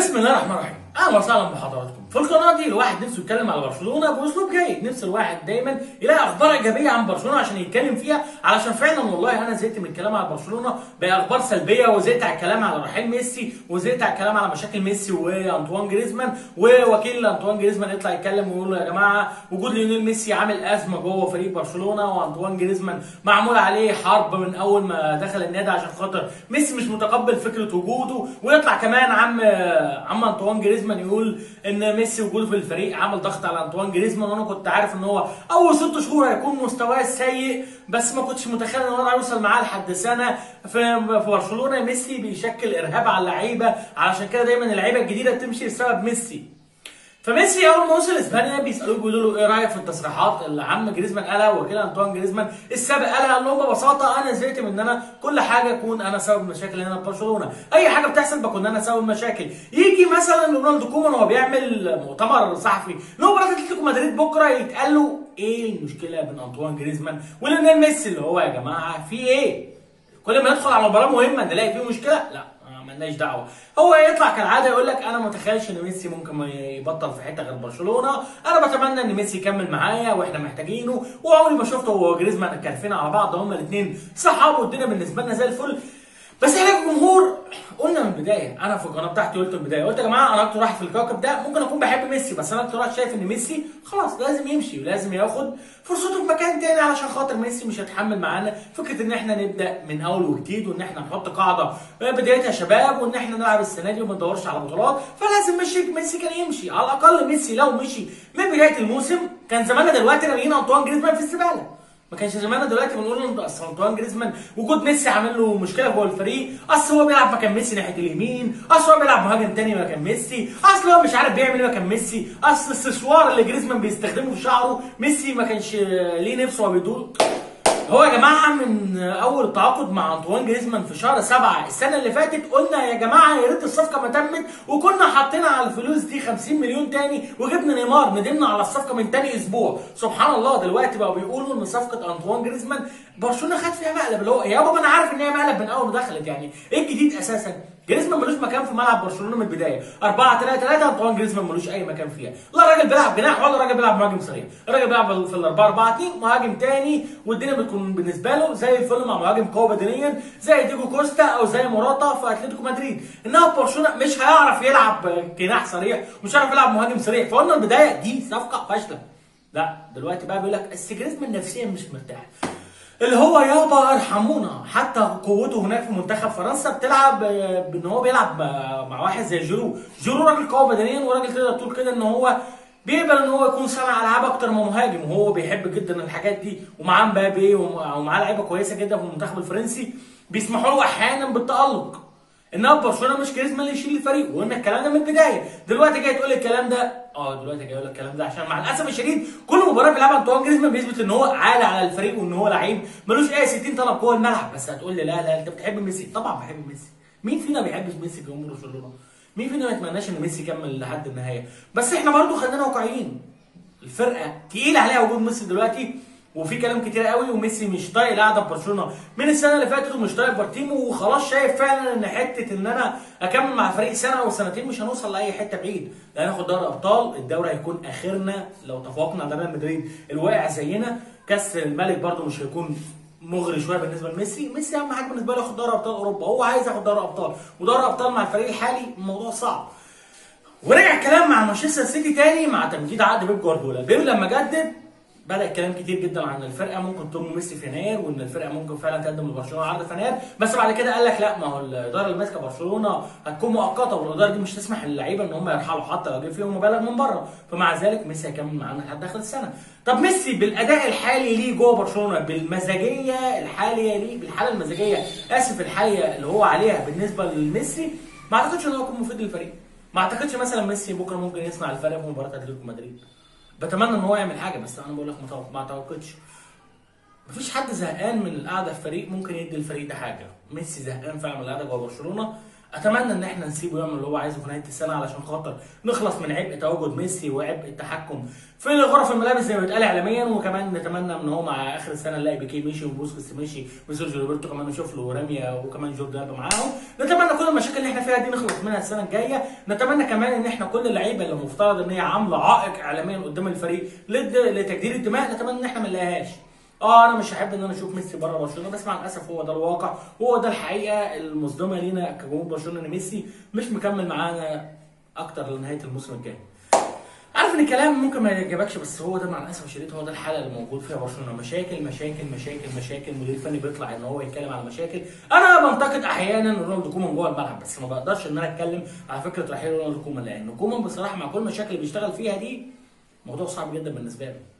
بسم الله الرحمن الرحيم اهلا وسهلا بحضراتكم في القناه دي الواحد نفسه يتكلم على برشلونه باسلوب جيد نفس الواحد دايما يلاقي اخبار ايجابيه عن برشلونه عشان يتكلم فيها علشان فعلا والله انا زهقت من الكلام على برشلونه باخبار سلبيه وزهقت على الكلام على رحيل ميسي وزهقت على الكلام على مشاكل ميسي وانطوان جريزمان ووكيل انطوان جريزمان يطلع يتكلم ويقول له يا جماعه وجود ليونيل ميسي عامل ازمه جوه فريق برشلونه وانطوان جريزمان معمول عليه حرب من اول ما دخل النادي عشان خاطر ميسي مش متقبل فكره وجوده ويطلع كمان عم عم انطوان جريزمان يقول ان ميسي وجوده في الفريق عمل ضغط على انطوان جريزمان وانا كنت عارف ان هو اول ست شهور هيكون مستواه سيء بس ما كنتش متخيل ان هو هيوصل معاه لحد سنه في في برشلونه ميسي بيشكل ارهاب على اللعيبه علشان كده دايما اللعيبه الجديده بتمشي بسبب ميسي فميسي اول ما وصل اسبانيا بيسالوه بيقولوا له ايه رايك في التصريحات اللي عم جريزمان قالها وكيل انطوان جريزمان السابق قالها قال لهم ببساطه انا زهقت من ان انا كل حاجه اكون انا سبب المشاكل هنا في برشلونه اي حاجه بتحصل بكون انا سبب المشاكل يجي مثلا رونالدو كومان وهو بيعمل مؤتمر صحفي مباراه اتلتيكو مدريد بكره يتقال له ايه المشكله بين انطوان جريزمان وليونيل ميسي اللي هو يا جماعه في ايه كل ما يدخل على مباراه مهمه نلاقي فيه مشكله لا مالناش دعوه هو يطلع كالعاده يقول لك انا ما اتخيلش ان ميسي ممكن ما يبطل في حته غير برشلونه انا بتمنى ان ميسي يكمل معايا واحنا محتاجينه وعمري ما شفته هو وجريزمان كارفين على بعض هما الاثنين صحاب والدنيا بالنسبه لنا زي الفل بس احنا الجمهور قلنا من البدايه انا في القناه بتاعتي قلت من البدايه قلت يا جماعه انا اكتر واحد في الكوكب ده ممكن اكون بحب ميسي بس انا اكتر واحد شايف ان ميسي خلاص لازم يمشي ولازم ياخد فرصته في مكان تاني علشان خاطر ميسي مش هيتحمل معانا فكره ان احنا نبدا من اول وجديد وان احنا نحط قاعده بدايتها شباب وان احنا نلعب السنه دي وما ندورش على بطولات فلازم ميسي ميسي كان يمشي على الاقل ميسي لو مشي من بدايه الموسم كان زماننا دلوقتي راميين انطوان جريزمان في الزباله ما كانش زماننا دلوقتي بنقول ان اصل انطوان جريزمان وجود ميسي عامل له مشكله جوه الفريق اصل هو بيلعب مكان ميسي ناحيه اليمين اصل هو بيلعب مهاجم تاني مكان ميسي اصل هو مش عارف بيعمل ايه مكان ميسي اصل السشوار اللي جريزمان بيستخدمه في شعره ميسي ما كانش ليه نفسه وهو بيدور هو يا جماعه من اول التعاقد مع انطوان جريزمان في شهر سبعة السنه اللي فاتت قلنا يا جماعه يا ريت الصفقه ما تمت وكنا حاطين على الفلوس دي 50 مليون تاني وجبنا نيمار ندمنا على الصفقه من تاني اسبوع سبحان الله دلوقتي بقوا بيقولوا ان صفقه انطوان جريزمان برشلونه خد فيها مقلب اللي هو يا بابا انا عارف ان هي مقلب من اول ما دخلت يعني ايه الجديد اساسا جريزمان ملوش مكان في ملعب برشلونه من البدايه 4 3 3 انطوان جريزمان ملوش اي مكان فيها لا الراجل بيلعب جناح ولا الراجل بيلعب مهاجم صريح الراجل بيلعب في ال 4 4 2 مهاجم تاني والدنيا بتكون بالنسبه له زي الفل مع مهاجم قوي بدنيا زي ديجو كوستا او زي موراتا في اتلتيكو مدريد انما في برشلونه مش هيعرف يلعب جناح صريح ومش هيعرف يلعب مهاجم صريح فقلنا البدايه دي صفقه فاشله لا دلوقتي بقى بيقول لك بس جريزمان نفسيا مش مرتاح اللي هو يابا ارحمونا حتى قوته هناك في منتخب فرنسا بتلعب بان هو بيلعب مع واحد زي جيرو جيرو راجل قوي بدنيا وراجل تقدر تقول كده ان هو بيقبل ان هو يكون صانع العاب اكتر ما مهاجم وهو بيحب جدا الحاجات دي ومعاه مبابي ومعاه لعيبه كويسه جدا في المنتخب الفرنسي بيسمحوا له احيانا بالتالق انما برشلونه مش كاريزما اللي يشيل الفريق وقلنا الكلام ده من البدايه دلوقتي جاي تقول الكلام ده اه دلوقتي جاي اقول لك الكلام ده عشان مع الاسف الشديد كل مباراه بيلعبها انطوان جريزمان بيثبت ان هو عالي على الفريق وان هو لعيب ملوش اي 60 طلب جوه الملعب بس هتقول لي لا لا انت بتحب ميسي طبعا بحب ميسي مين فينا بيحب ميسي في جمهور برشلونه مين فينا ما يتمناش ان ميسي يكمل لحد النهايه بس احنا برضو خلينا واقعيين الفرقه تقيل عليها وجود ميسي دلوقتي وفي كلام كتير قوي وميسي مش طايق القعده في برشلونه من السنه اللي فاتت ومش طايق بارتيمو وخلاص شايف فعلا ان حته ان انا اكمل مع فريق سنه او سنتين مش هنوصل لاي حته بعيد لا هناخد دوري ابطال الدوري هيكون اخرنا لو تفوقنا على ريال مدريد الواقع زينا كاس الملك برده مش هيكون مغري شويه بالنسبه لميسي ميسي اهم حاجه بالنسبه له ياخد دوري ابطال اوروبا هو عايز ياخد دوري ابطال ودوري ابطال مع الفريق الحالي الموضوع صعب ورجع الكلام مع مانشستر سيتي تاني مع تمديد عقد بيب جوارديولا بيب لما جدد بدا الكلام كتير جدا عن الفرقه ممكن تضم ميسي في يناير وان الفرقه ممكن فعلا تقدم لبرشلونه عرض في يناير بس بعد كده قال لك لا ما هو الاداره اللي ماسكه برشلونه هتكون مؤقته والاداره دي مش تسمح للعيبه ان هم يرحلوا حتى لو جه فيهم مبالغ من بره فمع ذلك ميسي هيكمل معانا لحد اخر السنه طب ميسي بالاداء الحالي ليه جوه برشلونه بالمزاجيه الحاليه ليه بالحاله المزاجيه اسف الحاليه اللي هو عليها بالنسبه لميسي ما اعتقدش ان هو يكون مفيد للفريق ما اعتقدش مثلا ميسي بكره ممكن يصنع الفرق في مباراه اتلتيكو مدريد بتمنى ان هو يعمل حاجه بس انا بقول لك ما اعتقدش مفيش حد زهقان من القعده في فريق ممكن يدي الفريق ده حاجه ميسي زهقان فعلا من القعده جوه برشلونه اتمنى ان احنا نسيبه يعمل اللي هو عايزه في نهايه السنه علشان خاطر نخلص من عبء تواجد ميسي وعبء التحكم في غرف الملابس زي ما بيتقال اعلاميا وكمان نتمنى ان هو مع اخر السنه نلاقي بيكي مشي وبوسكيتس مشي وسيرجيو روبرتو كمان نشوف له راميا وكمان جوردي ألبا معاهم نتمنى كل المشاكل اللي احنا فيها دي نخلص منها السنه الجايه نتمنى كمان ان احنا كل اللعيبه اللي مفترض ان هي عامله عائق اعلاميا قدام الفريق لد- لتجديد الدماء نتمنى ان احنا ما نلاقيهاش اه انا مش هحب ان انا اشوف ميسي بره برشلونه بس مع الاسف هو ده الواقع وهو ده الحقيقه المصدمه لينا كجمهور برشلونه ان ميسي مش مكمل معانا اكتر لنهايه الموسم الجاي عارف ان الكلام ممكن ما يعجبكش بس هو ده مع الاسف الشديد هو ده الحاله اللي موجود فيها برشلونه مشاكل مشاكل مشاكل مشاكل مدير فني بيطلع ان هو يتكلم على مشاكل انا بنتقد احيانا رونالدو كومان جوه الملعب بس ما بقدرش ان انا اتكلم على فكره رحيل رونالدو كومان لان كومان بصراحه مع كل المشاكل اللي بيشتغل فيها دي موضوع صعب جدا بالنسبه له